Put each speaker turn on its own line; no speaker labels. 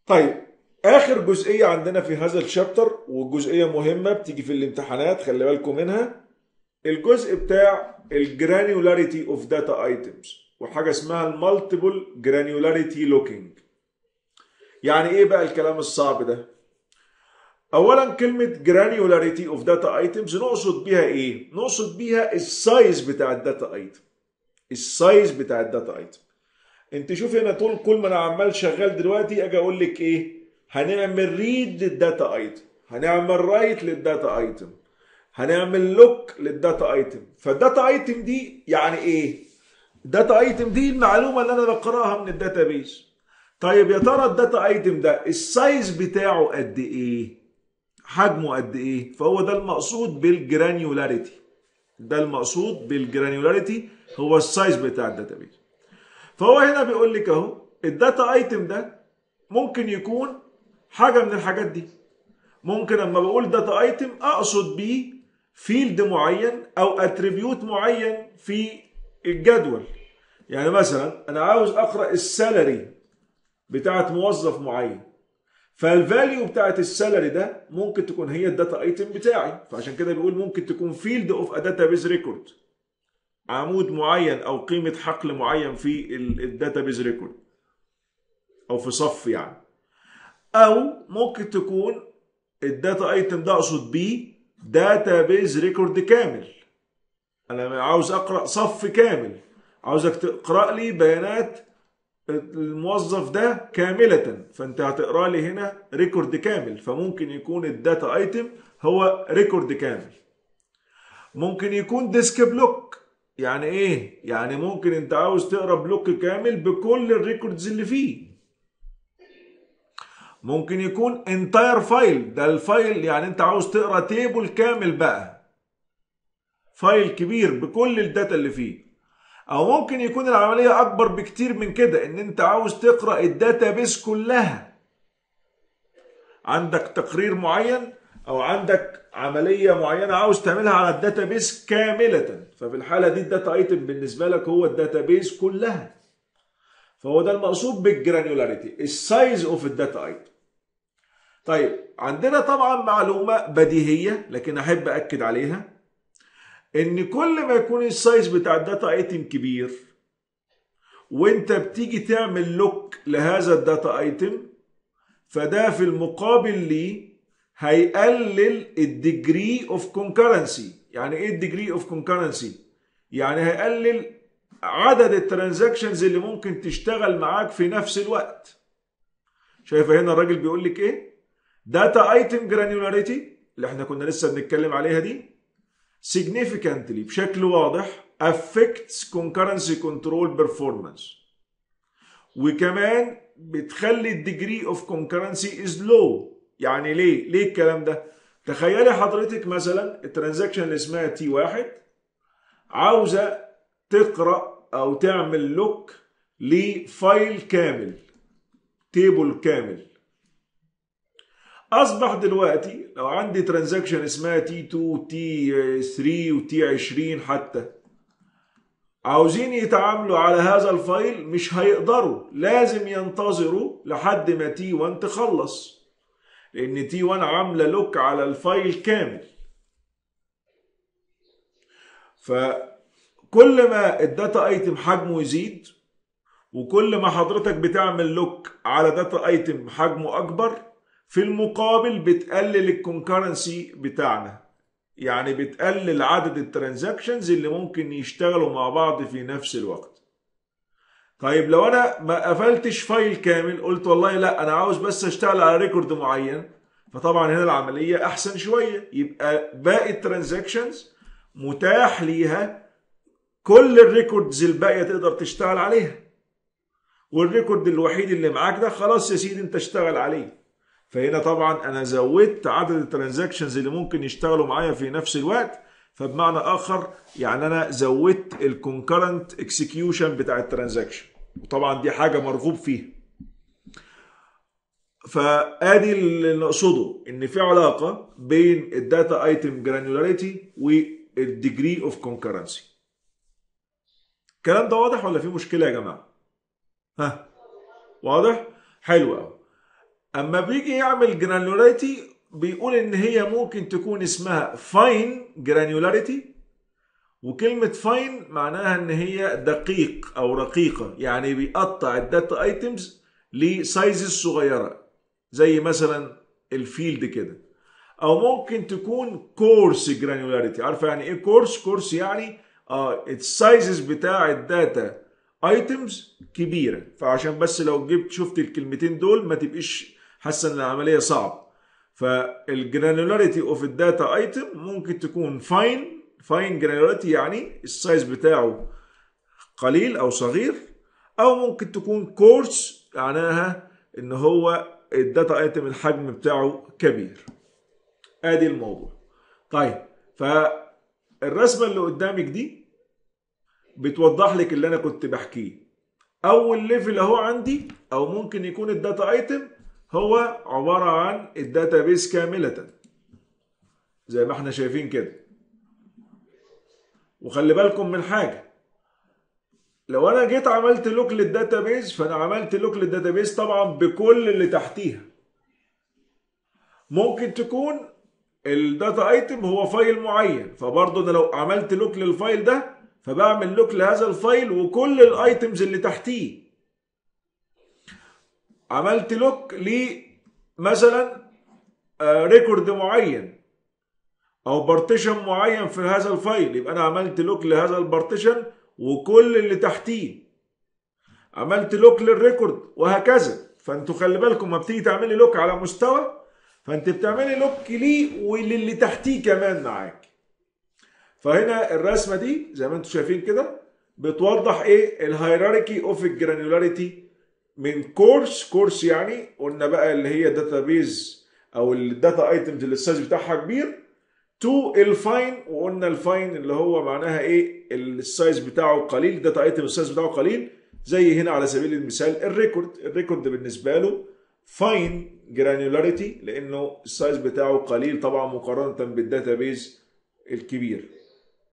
طيب اخر جزئيه عندنا في هذا الشابتر وجزئيه مهمه بتيجي في الامتحانات خلي بالكم منها الجزء بتاع الجرانيولاريتي اوف داتا ايتمز وحاجه اسمها المالتيبل جرانيولاريتي لوكينج يعني ايه بقى الكلام الصعب ده اولا كلمه جرانيولاريتي اوف داتا ايتمز نقصد بيها ايه نقصد بيها السايز بتاع الداتا ايتم السايز بتاع الداتا ايتم انت شوف هنا طول كل ما انا عمال شغال دلوقتي اجي اقول لك ايه هنعمل ريد للداتا ايتم هنعمل رايت للداتا ايتم هنعمل لوك للداتا ايتم فالداتا ايتم دي يعني ايه الداتا ايتم دي المعلومه اللي انا بقراها من الداتا بيز طيب يا ترى الداتا ايتم ده السايز بتاعه قد ايه حجمه قد ايه فهو ده المقصود بالجرانيولاريتي ده المقصود بالجرانيولاريتي هو السايز بتاع الداتا بيز فهو هنا بيقول لك اهو الداتا ايتم ده ممكن يكون حاجه من الحاجات دي ممكن لما بقول داتا ايتم اقصد بيه فيلد معين او اتريبيوت معين في الجدول يعني مثلا انا عاوز اقرا السالري بتاعت موظف معين فالفاليو بتاعت السالري ده ممكن تكون هي الداتا ايتم بتاعي فعشان كده بيقول ممكن تكون فيلد اوف ا داتا بيز ريكورد عمود معين او قيمه حقل معين في الداتا بيز ريكورد او في صف يعني او ممكن تكون الداتا ايتم ده اقصد بيه داتا بيز ريكورد كامل انا عاوز اقرا صف كامل عاوزك تقرا لي بيانات الموظف ده كاملة فانت هتقرا لي هنا ريكورد كامل فممكن يكون الداتا ايتم هو ريكورد كامل ممكن يكون ديسك بلوك يعني ايه يعني ممكن انت عاوز تقرا بلوك كامل بكل الريكوردز اللي فيه ممكن يكون انتاير فايل ده الفايل يعني انت عاوز تقرا تيبل كامل بقى فايل كبير بكل الداتا اللي فيه او ممكن يكون العمليه اكبر بكتير من كده ان انت عاوز تقرا الداتا بيس كلها عندك تقرير معين او عندك عمليه معينه عاوز تعملها على الداتا بيس كامله ففي الحاله دي الداتا ايتم بالنسبه لك هو الداتا بيس كلها فهو ده المقصود بالجرانيولاريتي السايز اوف الداتا ايتم طيب عندنا طبعا معلومه بديهيه لكن احب اكد عليها ان كل ما يكون السايز بتاع الداتا ايتم كبير وانت بتيجي تعمل لوك لهذا الداتا ايتم فده في المقابل ليه هيقلل الديجري اوف كونكرنسي يعني ايه الديجري اوف كونكرنسي يعني هيقلل عدد الترانزاكشنز اللي ممكن تشتغل معاك في نفس الوقت شايفه هنا الراجل بيقول لك ايه داتا ايتم جرانيولاريتي اللي احنا كنا لسه بنتكلم عليها دي significantly بشكل واضح affects concurrency control performance وكمان بتخلي الديجري اوف concurrency is low يعني ليه؟ ليه الكلام ده؟ تخيلي حضرتك مثلا الترانزاكشن اللي اسمها تي واحد عاوزة تقرأ أو تعمل لوك لفايل كامل تيبل كامل اصبح دلوقتي لو عندي ترانزاكشن اسمها تي 2 تي 3 وتي 20 حتى عاوزين يتعاملوا على هذا الفايل مش هيقدروا لازم ينتظروا لحد ما تي 1 تخلص لان تي 1 عامله لوك على الفايل كامل فكل ما الداتا ايتم حجمه يزيد وكل ما حضرتك بتعمل لوك على داتا ايتم حجمه اكبر في المقابل بتقلل الكونكرنسي بتاعنا يعني بتقلل عدد الترانزاكشنز اللي ممكن يشتغلوا مع بعض في نفس الوقت طيب لو انا ما قفلتش فايل كامل قلت والله لا انا عاوز بس اشتغل على ريكورد معين فطبعا هنا العمليه احسن شويه يبقى باقي الترانزاكشنز متاح ليها كل الريكوردز الباقيه تقدر تشتغل عليها والريكورد الوحيد اللي معاك ده خلاص يا سيدي انت اشتغل عليه فهنا طبعا انا زودت عدد الترانزاكشنز اللي ممكن يشتغلوا معايا في نفس الوقت فبمعنى اخر يعني انا زودت الكونكرنت اكسكيوشن بتاع الترانزاكشن وطبعا دي حاجه مرغوب فيها فادي اللي نقصده ان في علاقه بين الداتا ايتم جرانيولاريتي والديجري اوف كونكرنسي الكلام ده واضح ولا في مشكله يا جماعه ها واضح حلو قوي اما بيجي يعمل جرانيولاريتي بيقول ان هي ممكن تكون اسمها فاين جرانيولاريتي وكلمة فاين معناها ان هي دقيق او رقيقة يعني بيقطع الداتا ايتمز لسايزز صغيرة زي مثلا الفيلد كده او ممكن تكون كورس جرانيولاريتي عارفه يعني ايه كورس كورس يعني اه السايزز بتاع الداتا ايتمز كبيره فعشان بس لو جبت شفت الكلمتين دول ما تبقيش حاسه ان العمليه صعبه فالجرانيولاريتي اوف الداتا ايتم ممكن تكون فاين فاين جرانيولاريتي يعني السايز بتاعه قليل او صغير او ممكن تكون كورس معناها ان هو الداتا ايتم الحجم بتاعه كبير ادي الموضوع طيب فالرسمه اللي قدامك دي بتوضح لك اللي انا كنت بحكيه اول ليفل اهو عندي او ممكن يكون الداتا ايتم هو عباره عن الداتا بيس كامله زي ما احنا شايفين كده وخلي بالكم من حاجه لو انا جيت عملت لوك للداتا بيز فانا عملت لوك للداتا بيز طبعا بكل اللي تحتيها ممكن تكون الداتا ايتم هو فايل معين فبرضه انا لو عملت لوك للفايل ده فبعمل لوك لهذا الفايل وكل الايتمز اللي تحتيه عملت لوك ل مثلا ريكورد معين او بارتيشن معين في هذا الفايل يبقى انا عملت لوك لهذا البارتيشن وكل اللي تحتيه عملت لوك للريكورد وهكذا فانتوا خلي بالكم ما بتيجي تعملي لوك على مستوى فانت بتعملي لوك ليه وللي تحتيه كمان معاك فهنا الرسمه دي زي ما انتم شايفين كده بتوضح ايه الهيراركي اوف الجرانيولاريتي من كورس كورس يعني قلنا بقى اللي هي داتابيز او الداتا ايتمز اللي السايز بتاعها كبير تو الفاين وقلنا الفاين اللي هو معناها ايه السايز بتاعه قليل الداتا ايتم السايز بتاعه قليل زي هنا على سبيل المثال الريكورد الريكورد بالنسبه له فاين جرانيولاريتي لانه السايز بتاعه قليل طبعا مقارنه بالداتابيز الكبير